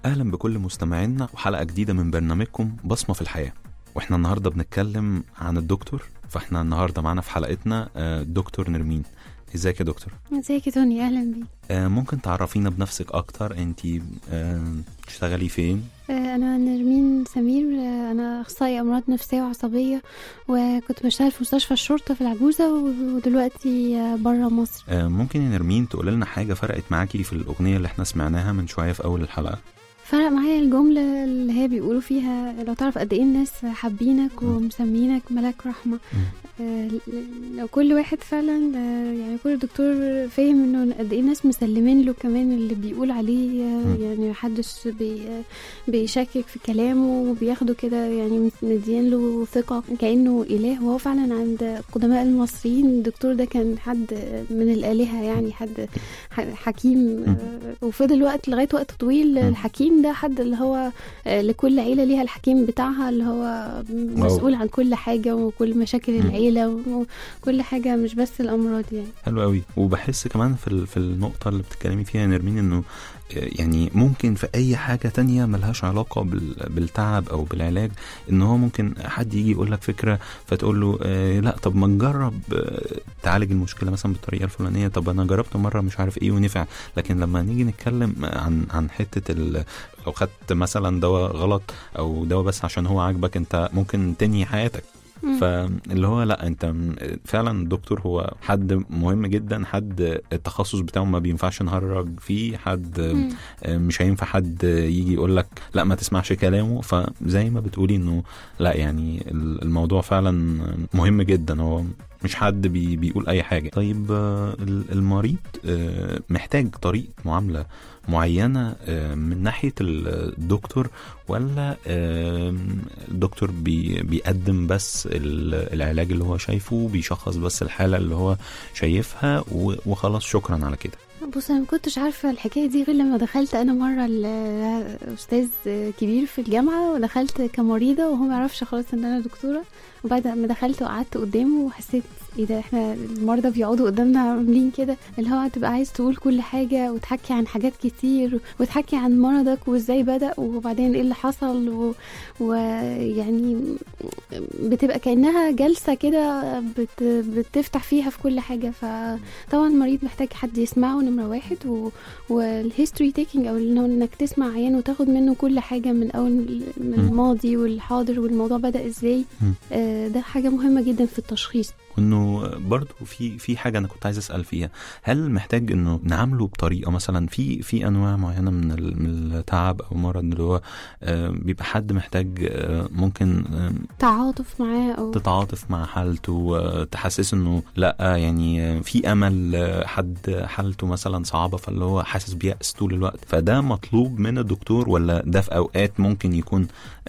أهلا بكل مستمعينا وحلقة جديدة من برنامجكم بصمة في الحياة واحنا النهاردة بنتكلم عن الدكتور فاحنا النهاردة معانا في حلقتنا آه، دكتور نرمين ازيك يا دكتور ازيك يا توني اهلا بيك آه، ممكن تعرفينا بنفسك اكتر انت بتشتغلي فين آه، انا نرمين سمير آه، انا اخصائي امراض نفسيه وعصبيه وكنت بشتغل في مستشفى الشرطه في العجوزه ودلوقتي بره مصر آه، ممكن يا نرمين تقول لنا حاجة فرقت معاكي في الأغنية اللي احنا سمعناها من شوية في أول الحلقة فرق معايا الجمله اللي هي بيقولوا فيها لو تعرف قد ايه الناس حابينك ومسمينك ملاك رحمه آه، لو كل واحد فعلا آه، يعني كل دكتور فاهم انه قد ايه الناس مسلمين له كمان اللي بيقول عليه آه، مم. يعني محدش بي بيشكك في كلامه وبياخده كده يعني مدين له ثقة كأنه إله وهو فعلا عند قدماء المصريين الدكتور ده كان حد من الآلهة يعني حد ح- حكيم آه، وفضل وقت لغاية وقت طويل مم. الحكيم ده حد اللي هو آه، لكل عيلة ليها الحكيم بتاعها اللي هو مسؤول عن كل حاجة وكل مشاكل مم. العيلة وكل حاجة مش بس الأمراض يعني حلو قوي وبحس كمان في ال- في النقطة اللي بتتكلمي فيها يا نرمين انه يعني ممكن في اي حاجة تانية ملهاش علاقة بال- بالتعب او بالعلاج ان هو ممكن حد يجي يقول لك فكرة فتقول له آه لا طب ما نجرب آه، تعالج المشكلة مثلا بالطريقة الفلانية طب انا جربت مرة مش عارف ايه ونفع لكن لما نيجي نتكلم عن عن حتة ال- لو خدت مثلا دواء غلط او دواء بس عشان هو عاجبك انت ممكن تنهي حياتك مم. فاللي هو لا انت م- فعلا الدكتور هو حد مهم جدا حد التخصص بتاعه ما بينفعش نهرج فيه حد مم. مش هينفع حد يجي يقول لك لا ما تسمعش كلامه فزي ما بتقولي انه لا يعني ال- الموضوع فعلا مهم جدا هو مش حد بي بيقول اي حاجه طيب آه، ال- المريض آه، محتاج طريقه معامله معينه آه، من ناحيه الدكتور ولا آه، الدكتور بي بيقدم بس ال- العلاج اللي هو شايفه بيشخص بس الحاله اللي هو شايفها و- وخلاص شكرا على كده بص انا ما كنتش عارفه الحكايه دي غير لما دخلت انا مره الاستاذ كبير في الجامعه ودخلت كمريضه وهو ما يعرفش خالص ان انا دكتوره وبعد ما دخلت وقعدت قدامه وحسيت ايه ده احنا المرضى بيقعدوا قدامنا عاملين كده اللي هو هتبقى عايز تقول كل حاجه وتحكي عن حاجات كتير وتحكي عن مرضك وازاي بدا وبعدين ايه اللي حصل و- ويعني بتبقى كانها جلسه كده بت... بتفتح فيها في كل حاجه فطبعا المريض محتاج حد يسمعه نمره واحد و... والهيستوري تيكينج او إنه انك تسمع عيان وتاخد منه كل حاجه من اول من مم. الماضي والحاضر والموضوع بدا ازاي مم. آه، ده حاجه مهمه جدا في التشخيص وانه برضو في في حاجه انا كنت عايز اسال فيها هل محتاج انه نعامله بطريقه مثلا في في انواع معينه من ال- من التعب او مرض اللي هو آه، بيبقى حد محتاج آه، ممكن آه، تعاطف معاه او تتعاطف مع حالته آه، تحسس انه لا يعني آه، في امل آه، حد حالته مثلا صعبه فاللي هو حاسس بيأس طول الوقت فده مطلوب من الدكتور ولا ده في اوقات ممكن يكون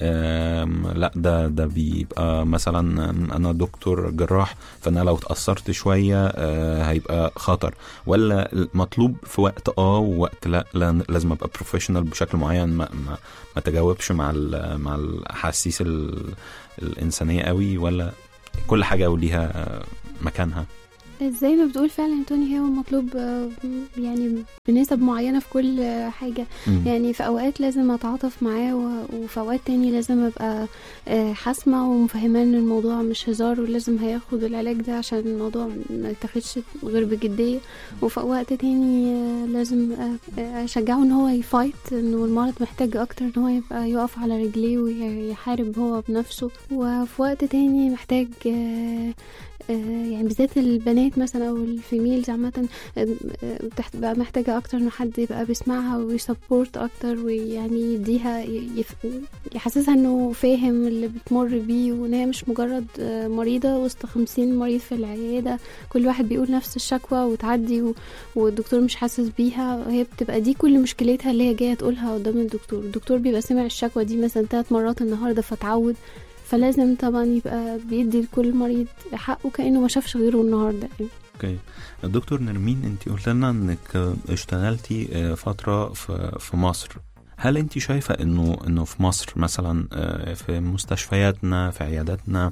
آم، لا ده ده بيبقى مثلا آم، انا دكتور جراح فانا لو اتاثرت شويه آه، هيبقى خطر ولا مطلوب في وقت اه ووقت لا, لا لازم ابقى بروفيشنال بشكل معين ما ما, ما تجاوبش مع ال- مع الاحاسيس ال- الانسانيه قوي ولا كل حاجه وليها آه، مكانها زي ما بتقول فعلا يا توني هو مطلوب آه، يعني بنسب معينه في كل آه، حاجه مم. يعني في اوقات لازم اتعاطف معاه و- وفي اوقات تاني لازم ابقى آه، حاسمه ومفهماه ان الموضوع مش هزار ولازم هياخد العلاج ده عشان الموضوع ما يتاخدش غير بجديه وفي وقت تاني آه، لازم آه، آه، اشجعه ان هو يفايت انه المرض محتاج اكتر ان هو يبقى يقف على رجليه ويحارب هو بنفسه وفي وقت تاني محتاج آه، آه، يعني بالذات البنات مثلا او الفيميلز عامه آه، آه، بتبقى محتاجه اكتر ان حد يبقى بيسمعها ويسبورت اكتر ويعني يديها يف... يحسسها انه فاهم اللي بتمر بيه وان هي مش مجرد آه، مريضه وسط خمسين مريض في العياده كل واحد بيقول نفس الشكوى وتعدي و... والدكتور مش حاسس بيها هي بتبقى دي كل مشكلتها اللي هي جايه تقولها قدام الدكتور الدكتور بيبقى سمع الشكوى دي مثلا ثلاث مرات النهارده فتعود فلازم طبعا يبقى بيدي لكل مريض حقه كأنه ما شافش غيره النهارده يعني. اوكي دكتور نرمين انت قلت لنا انك اشتغلتي آه، فتره في في مصر هل انت شايفه انه انه في مصر مثلا آه، في مستشفياتنا في عياداتنا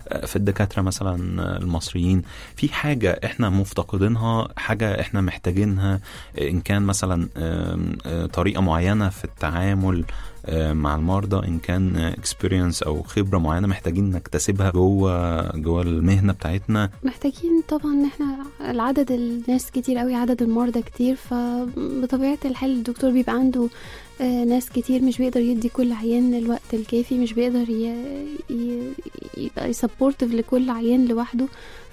آه، في الدكاتره مثلا المصريين في حاجه احنا مفتقدينها حاجه احنا محتاجينها آه، ان كان مثلا آم، آه، طريقه معينه في التعامل آه، مع المرضى ان كان اكسبيرينس او خبره معينه محتاجين نكتسبها جوه جوه المهنه بتاعتنا محتاجين طبعا ان احنا العدد الناس كتير قوي عدد المرضى كتير فبطبيعة الحال الدكتور بيبقى عنده آه، ناس كتير مش بيقدر يدي كل عيان الوقت الكافي مش بيقدر ي- ي- يبقى سبورتيف لكل عيان لوحده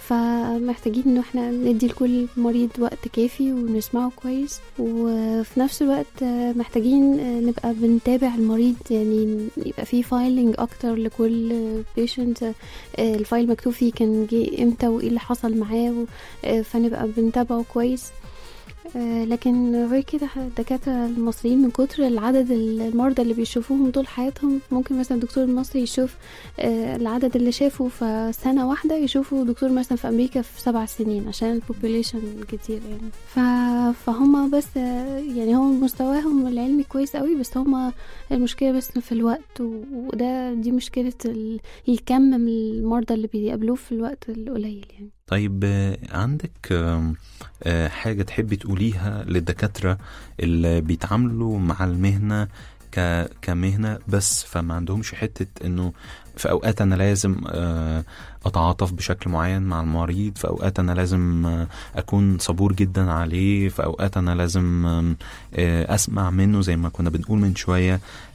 فمحتاجين ان احنا ندي لكل مريض وقت كافي ونسمعه كويس وفي نفس الوقت آه، محتاجين آه، نبقى بنتابع المريض يعني يبقى في فايلنج اكتر لكل بيشنت الفايل مكتوب فيه كان جه امتى وايه اللي حصل معاه و- آه، فنبقى بنتابعه كويس آه، لكن غير كده الدكاترة المصريين من كتر العدد المرضى اللي بيشوفوهم طول حياتهم ممكن مثلا الدكتور المصري يشوف آه، العدد اللي شافه في سنة واحدة يشوفه دكتور مثلا في أمريكا في سبع سنين عشان البوبوليشن كتير يعني ف... فهم بس آه، يعني هم مستواهم العلمي كويس قوي بس هم المشكلة بس في الوقت و- وده دي مشكلة ال... الكم من المرضى اللي بيقابلوه في الوقت القليل يعني طيب آه، عندك آم، آه، حاجة تحبي تقوليها للدكاترة اللي بيتعاملوا مع المهنة ك... كمهنة بس فما عندهمش حتة انه في اوقات انا لازم آه، اتعاطف بشكل معين مع المريض في اوقات انا لازم آه، اكون صبور جدا عليه في اوقات انا لازم آم، آه، اسمع منه زي ما كنا بنقول من شوية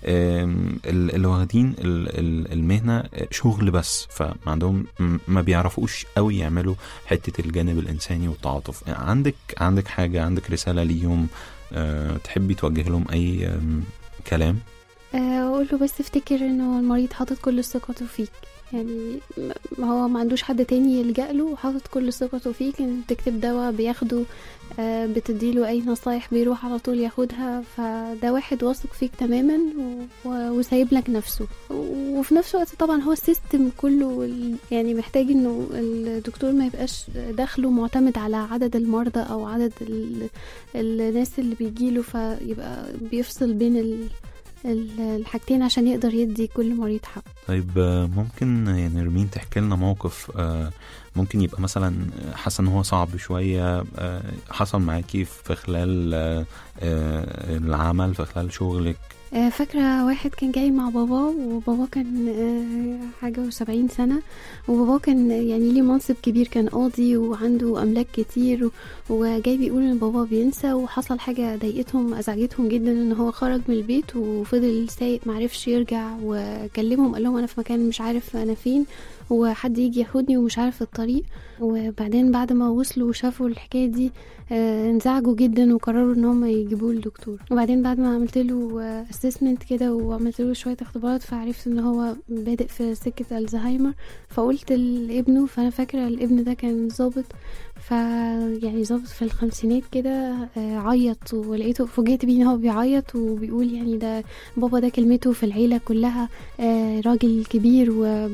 آم، ال- اللي واخدين ال- ال- المهنة شغل بس فما عندهم م- ما بيعرفوش قوي يعملوا حته الجانب الانساني والتعاطف عندك عندك حاجه عندك رساله ليهم أه تحبي توجه لهم اي آم، كلام آه، اقول له بس افتكر انه المريض حاطط كل ثقته فيك يعني ما هو ما عندوش حد تاني يلجأ له وحاطط كل ثقته فيك ان تكتب دواء بياخده آه، بتديله اي نصايح بيروح على طول ياخدها فده واحد واثق فيك تماما و- و- وسايب لك نفسه و- وفي نفس الوقت طبعا هو السيستم كله ال- يعني محتاج انه الدكتور ما يبقاش دخله معتمد على عدد المرضى او عدد ال- الناس اللي بيجيله فيبقى بيفصل بين ال ال- الحاجتين عشان يقدر يدي كل مريض حق طيب آه، ممكن يا نرمين تحكي لنا موقف آه، ممكن يبقى مثلا حاسه ان هو صعب شويه آه، حصل معاكي في خلال آه، آه، العمل في خلال شغلك آه، فاكرة واحد كان جاي مع باباه وباباه كان آه، حاجة وسبعين سنة وباباه كان يعني ليه منصب كبير كان قاضي وعنده أملاك كتير و- وجاي بيقول إن باباه بينسى وحصل حاجة ضايقتهم أزعجتهم جدا إن هو خرج من البيت وفضل سايق معرفش يرجع وكلمهم قال لهم أنا في مكان مش عارف أنا فين وحد يجي ياخدني ومش عارف الطريق وبعدين بعد ما وصلوا وشافوا الحكاية دي آه، انزعجوا جدا وقرروا ان هم يجيبوه للدكتور وبعدين بعد ما عملت له اسسمنت كده وعملت له شويه اختبارات فعرفت ان هو بادئ في سكه الزهايمر فقلت لابنه فانا فاكره الابن ده كان ظابط ف يعني ظابط في الخمسينات كده آه، عيط ولقيته فوجئت بيه ان هو بيعيط وبيقول يعني ده بابا ده كلمته في العيله كلها آه، راجل كبير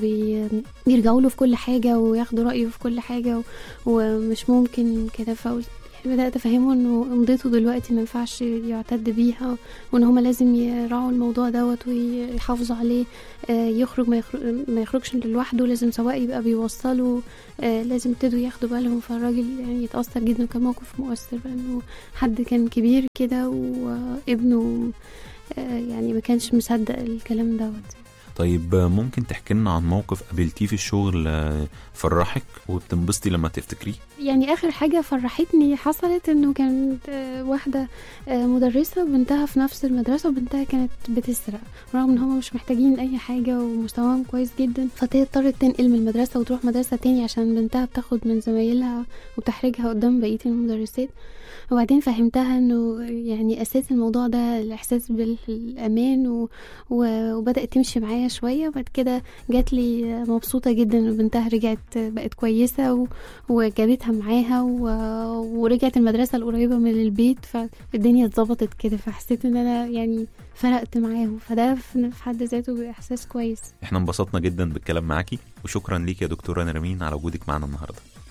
وبيرجعوا له في كل حاجه وياخدوا رايه في كل حاجه و- ومش ممكن كده فقلت يعني بدأت أفهمه إنه امضته دلوقتي ما ينفعش يعتد بيها وإن هما لازم يراعوا الموضوع دوت ويحافظوا عليه آه، يخرج ما, يخرج ما يخرجش لوحده لازم سواق يبقى بيوصله آه، لازم يبتدوا ياخدوا بالهم فالراجل يعني يتأثر جدا كان موقف مؤثر بقى إنه حد كان كبير كده وابنه آه، يعني ما كانش مصدق الكلام دوت طيب آه، ممكن تحكي لنا عن موقف قابلتيه في الشغل آه، فرحك وبتنبسطي لما تفتكريه يعني اخر حاجه فرحتني حصلت انه كانت آه، واحده آه، مدرسه بنتها في نفس المدرسه وبنتها كانت بتسرق رغم ان هم مش محتاجين اي حاجه ومستواهم كويس جدا فهي اضطرت تنقل من المدرسه وتروح مدرسه تاني عشان بنتها بتاخد من زمايلها وبتحرجها قدام بقيه المدرسات وبعدين فهمتها انه يعني اساس الموضوع ده الاحساس بالامان و... و... وبدات تمشي معايا شويه وبعد كده جات لي مبسوطه جدا ان بنتها رجعت بقت كويسه و... وجابتها معاها و... ورجعت المدرسه القريبه من البيت فالدنيا اتظبطت كده فحسيت ان انا يعني فرقت معاهم فده في في حد ذاته احساس كويس احنا انبسطنا جدا بالكلام معاكي وشكرا ليك يا دكتوره نرمين على وجودك معنا النهارده